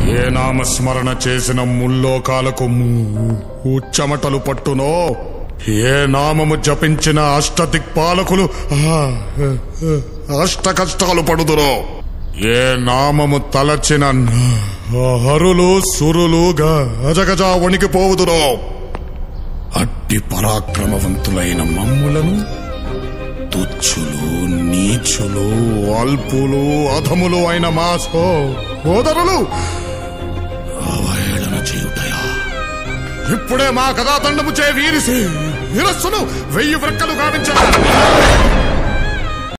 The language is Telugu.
ఏ నామస్మరణ చేసిన ముల్లోకాలకు ము- చెమటలు పట్టునో ఏ నామము జపించిన అష్టదిక్పాలకులు ఆ, అష్ట కష్టాలు పడుదురో ఏ నామము తలచిన హరులు సురులు గజగజ వణికిపోవుదురో అట్టి పరాక్రమవంతులైన మమ్ములను తుచ్చులు నీచులు అల్పులు అధములు అయిన మా సోదరులు అవహేళన చేయుటయా ఇప్పుడే మా కథాతండము చే వీరిసి శిరస్సును వెయ్యి వ్రక్కలు గావించారు